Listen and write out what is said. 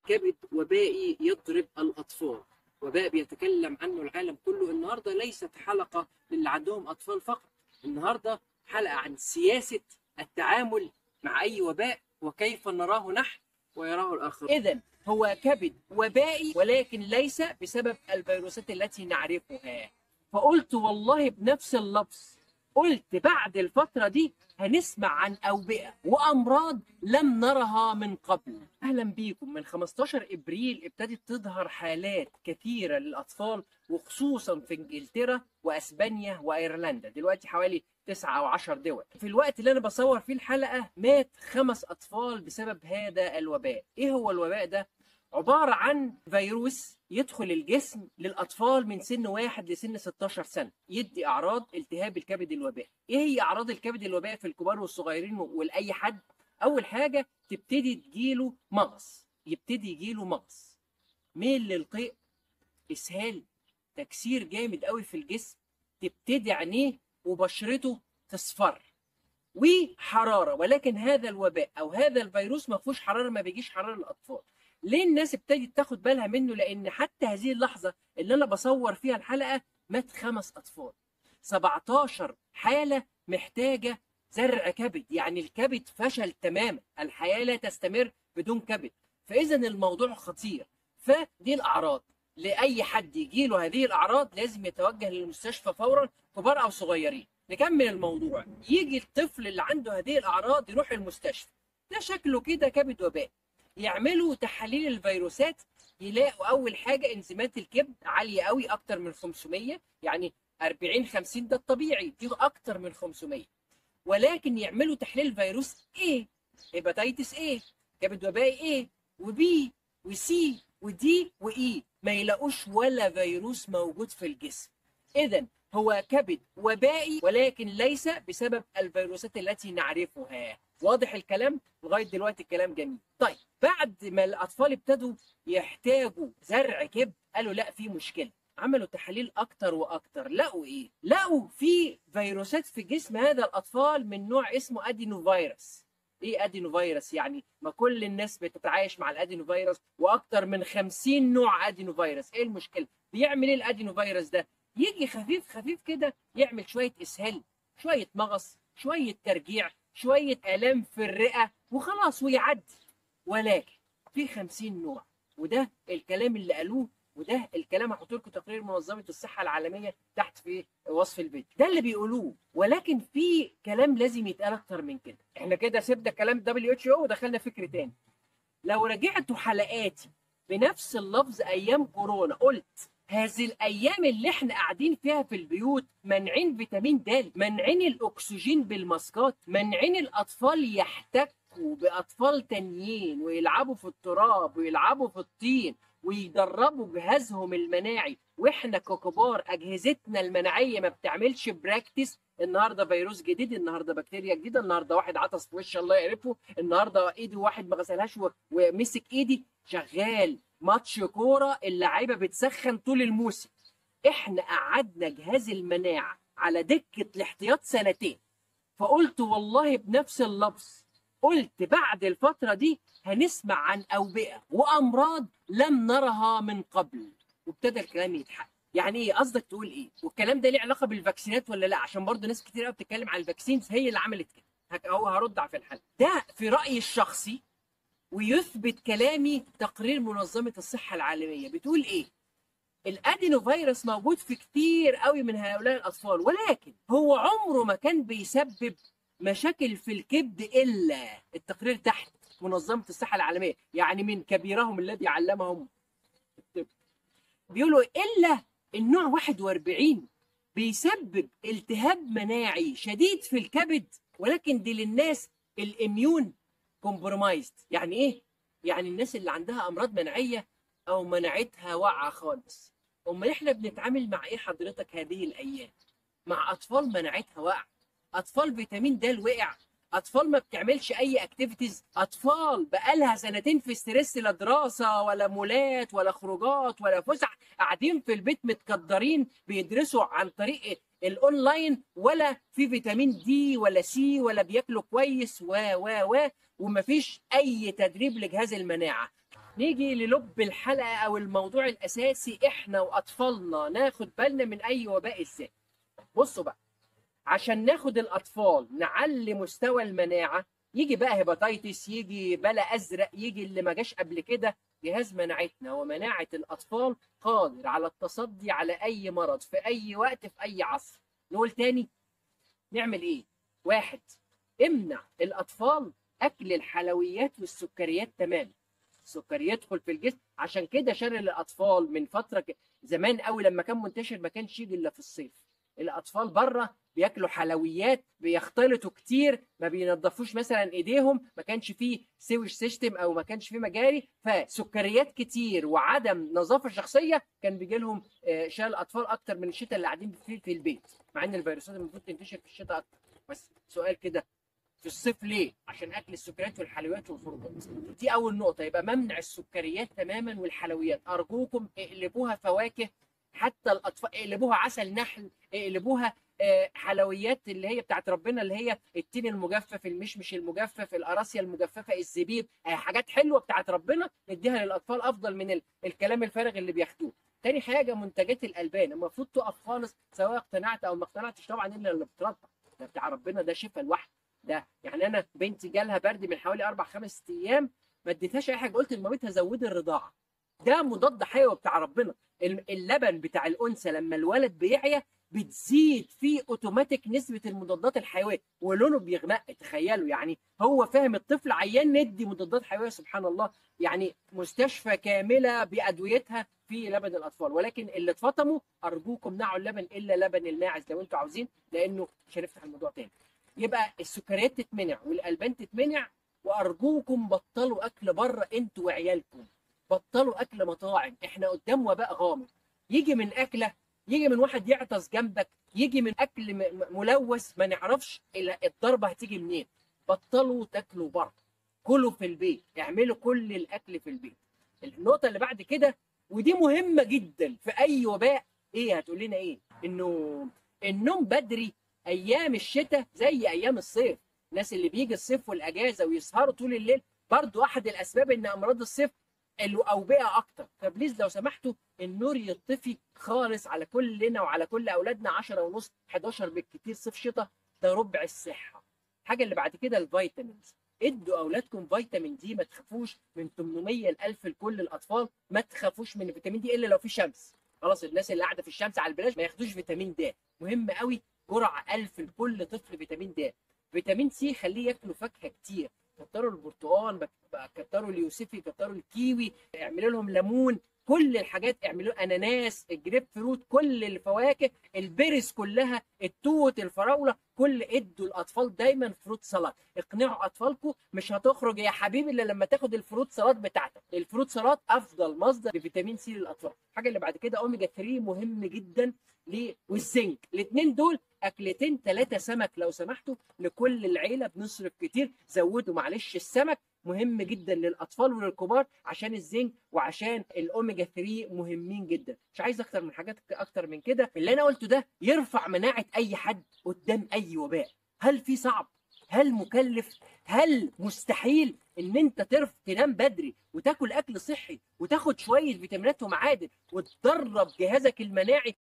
كبد وبائي يضرب الأطفال وباء بيتكلم عنه العالم كله النهاردة ليست حلقة للي عندهم أطفال فقط النهاردة حلقة عن سياسة التعامل مع أي وباء وكيف نراه نحن ويراه الآخر إذا هو كبد وبائي ولكن ليس بسبب الفيروسات التي نعرفها فقلت والله بنفس اللفظ قلت بعد الفترة دي هنسمع عن أوبئة وأمراض لم نرها من قبل أهلا بيكم من 15 إبريل ابتدت تظهر حالات كثيرة للأطفال وخصوصا في إنجلترا وأسبانيا وأيرلندا دلوقتي حوالي 9 أو 10 دول في الوقت اللي أنا بصور فيه الحلقة مات خمس أطفال بسبب هذا الوباء إيه هو الوباء ده؟ عبارة عن فيروس يدخل الجسم للأطفال من سن واحد لسن 16 سنة يدي أعراض التهاب الكبد الوبائي إيه هي أعراض الكبد الوبائي في الكبار والصغيرين ولأي حد أول حاجة تبتدي تجيله مغص يبتدي يجيله مغص ميل للقيء إسهال تكسير جامد قوي في الجسم تبتدي عينيه وبشرته تصفر وحرارة ولكن هذا الوباء أو هذا الفيروس ما فيهوش حرارة ما بيجيش حرارة للأطفال ليه الناس ابتدت تاخد بالها منه لان حتى هذه اللحظه اللي انا بصور فيها الحلقه مات خمس اطفال 17 حاله محتاجه زرع كبد يعني الكبد فشل تماما الحياه لا تستمر بدون كبد فاذا الموضوع خطير فدي الاعراض لاي حد يجي له هذه الاعراض لازم يتوجه للمستشفى فورا كبار او صغيرين نكمل الموضوع يجي الطفل اللي عنده هذه الاعراض يروح المستشفى ده شكله كده كبد وباء يعملوا تحاليل الفيروسات يلاقوا اول حاجه انزيمات الكبد عاليه قوي اكتر من 500 يعني 40 50 ده الطبيعي دي اكتر من 500 ولكن يعملوا تحليل فيروس ايه هيباتيتس ايه كبد وبائي ايه وبي وسي ودي واي ما يلاقوش ولا فيروس موجود في الجسم اذا هو كبد وبائي ولكن ليس بسبب الفيروسات التي نعرفها واضح الكلام لغايه دلوقتي الكلام جميل طيب بعد ما الاطفال ابتدوا يحتاجوا زرع كبد قالوا لا في مشكله عملوا تحاليل اكتر واكتر لقوا ايه لقوا في فيروسات في جسم هذا الاطفال من نوع اسمه ادينو فيروس ايه ادينو فيروس يعني ما كل الناس بتتعايش مع الادينو فيروس واكتر من 50 نوع ادينو فيروس ايه المشكله بيعمل ايه الادينو فيروس ده يجي خفيف خفيف كده يعمل شويه اسهال شويه مغص شويه ترجيع شويه الام في الرئه وخلاص ويعدي ولكن في 50 نوع وده الكلام اللي قالوه وده الكلام هحط لكم تقرير منظمه الصحه العالميه تحت في وصف الفيديو ده اللي بيقولوه ولكن في كلام لازم يتقال اكتر من كده احنا كده سيبنا كلام دبليو اتش او ودخلنا فكر تاني لو رجعتوا حلقاتي بنفس اللفظ ايام كورونا قلت هذه الايام اللي احنا قاعدين فيها في البيوت منعين فيتامين د منعين الاكسجين بالماسكات منعين الاطفال يحتكوا باطفال تانيين ويلعبوا في التراب ويلعبوا في الطين ويدربوا جهازهم المناعي واحنا ككبار اجهزتنا المناعيه ما بتعملش براكتس النهارده فيروس جديد النهارده بكتيريا جديده النهارده واحد عطس في وش الله يعرفه النهارده ايدي واحد ما غسلهاش ومسك ايدي شغال ماتش كوره اللعيبه بتسخن طول الموسم احنا قعدنا جهاز المناعه على دكه الاحتياط سنتين فقلت والله بنفس اللفظ قلت بعد الفتره دي هنسمع عن اوبئه وامراض لم نرها من قبل وابتدى الكلام يتحقق يعني ايه قصدك تقول ايه والكلام ده ليه علاقه بالفاكسينات ولا لا عشان برضه ناس كتير قوي بتتكلم عن الفاكسينز هي اللي عملت كده هو هرد في الحلقه ده في رايي الشخصي ويثبت كلامي تقرير منظمه الصحه العالميه بتقول ايه الادينو فيروس موجود في كتير قوي من هؤلاء الاطفال ولكن هو عمره ما كان بيسبب مشاكل في الكبد الا التقرير تحت منظمه الصحه العالميه يعني من كبيرهم الذي علمهم الطب بيقولوا الا النوع 41 بيسبب التهاب مناعي شديد في الكبد ولكن دي للناس الاميون كومبرومايزد يعني ايه يعني الناس اللي عندها امراض مناعيه او مناعتها واقعه خالص امال احنا بنتعامل مع ايه حضرتك هذه الايام مع اطفال مناعتها واقعه اطفال فيتامين د وقع اطفال ما بتعملش اي اكتيفيتيز اطفال بقالها سنتين في ستريس لا دراسه ولا مولات ولا خروجات ولا فسح قاعدين في البيت متقدرين بيدرسوا عن طريق الاونلاين ولا في فيتامين دي ولا سي ولا بياكلوا كويس و و و ومفيش اي تدريب لجهاز المناعه نيجي للب الحلقه او الموضوع الاساسي احنا واطفالنا ناخد بالنا من اي وباء ازاي بصوا بقى عشان ناخد الاطفال نعلي مستوى المناعه يجي بقى هيباتيتس يجي بلا ازرق يجي اللي ما جاش قبل كده جهاز مناعتنا ومناعه الاطفال قادر على التصدي على اي مرض في اي وقت في اي عصر نقول تاني نعمل ايه واحد امنع الاطفال اكل الحلويات والسكريات تماما السكر يدخل في الجسم عشان كده شر الاطفال من فتره ك... زمان قوي لما كان منتشر ما كانش يجي الا في الصيف الاطفال بره بياكلوا حلويات بيختلطوا كتير ما بينظفوش مثلا ايديهم ما كانش فيه سيوج سيستم او ما كانش فيه مجاري فسكريات كتير وعدم نظافه شخصيه كان بيجي لهم شلل الاطفال اكتر من الشتاء اللي قاعدين فيه في البيت مع ان الفيروسات المفروض تنتشر في الشتاء اكتر بس سؤال كده في الصيف ليه؟ عشان اكل السكريات والحلويات والخروجات. دي اول نقطه يبقى ممنع السكريات تماما والحلويات، ارجوكم اقلبوها فواكه حتى الاطفال اقلبوها عسل نحل، اقلبوها حلويات اللي هي بتاعت ربنا اللي هي التين المجفف، المشمش المجفف، القراصيه المجففه، الزبيب، حاجات حلوه بتاعت ربنا نديها للاطفال افضل من الكلام الفارغ اللي بياخدوه. تاني حاجه منتجات الالبان المفروض تقف خالص سواء اقتنعت او ما اقتنعتش طبعا الا اللي بترضع ده بتاع ربنا ده شفاء لوحده ده يعني انا بنتي جالها برد من حوالي اربع خمس ايام ما اديتهاش اي حاجه قلت لمامتها زودي الرضاعه ده مضاد حيوي بتاع ربنا اللبن بتاع الانثى لما الولد بيعيا بتزيد فيه اوتوماتيك نسبه المضادات الحيويه ولونه بيغمق تخيلوا يعني هو فاهم الطفل عيان ندي مضادات حيويه سبحان الله يعني مستشفى كامله بادويتها في لبن الاطفال ولكن اللي اتفطموا ارجوكم نعوا اللبن الا لبن الماعز لو انتوا عاوزين لانه مش هنفتح الموضوع تاني يبقى السكريات تتمنع والالبان تتمنع وارجوكم بطلوا اكل بره انتوا وعيالكم بطلوا اكل مطاعم احنا قدام وباء غامض يجي من اكله يجي من واحد يعطس جنبك يجي من اكل ملوث ما نعرفش الضربه هتيجي منين بطلوا تاكلوا بره كلوا في البيت اعملوا كل الاكل في البيت النقطه اللي بعد كده ودي مهمه جدا في اي وباء ايه هتقول لنا ايه انه النوم بدري ايام الشتاء زي ايام الصيف الناس اللي بيجي الصيف والاجازه ويسهروا طول الليل برضو احد الاسباب ان امراض الصيف الاوبئه اكتر فبليز لو سمحتوا النور يطفي خالص على كلنا وعلى كل اولادنا 10 ونص 11 بالكتير صيف شتاء ده ربع الصحه الحاجه اللي بعد كده الفيتامينز ادوا اولادكم فيتامين دي ما تخافوش من 800 ل 1000 لكل الاطفال ما تخافوش من الفيتامين دي الا لو في شمس خلاص الناس اللي قاعده في الشمس على البلاج ما ياخدوش فيتامين د مهم قوي جرعه 1000 لكل طفل فيتامين د فيتامين سي خليه ياكلوا فاكهه كتير كتروا البرتقال كتروا اليوسفي كتروا الكيوي اعملوا لهم ليمون كل الحاجات اعملوا اناناس الجريب فروت كل الفواكه البرز كلها التوت الفراوله كل ادوا الاطفال دايما فروت سلطه اقنعوا اطفالكم مش هتخرج يا حبيبي الا لما تاخد الفروت سلطه بتاعتك الفروت سلطه افضل مصدر لفيتامين سي للاطفال الحاجه اللي بعد كده اوميجا 3 مهم جدا ليه والزنك الاثنين دول اكلتين ثلاثه سمك لو سمحتوا لكل العيله بنصرف كتير زودوا معلش السمك مهم جدا للاطفال وللكبار عشان الزنك وعشان الاوميجا 3 مهمين جدا مش عايز اكتر من حاجات اكتر من كده اللي انا قلته ده يرفع مناعه اي حد قدام اي وباء هل في صعب هل مكلف هل مستحيل ان انت ترف تنام بدري وتاكل اكل صحي وتاخد شويه فيتامينات ومعادن وتدرب جهازك المناعي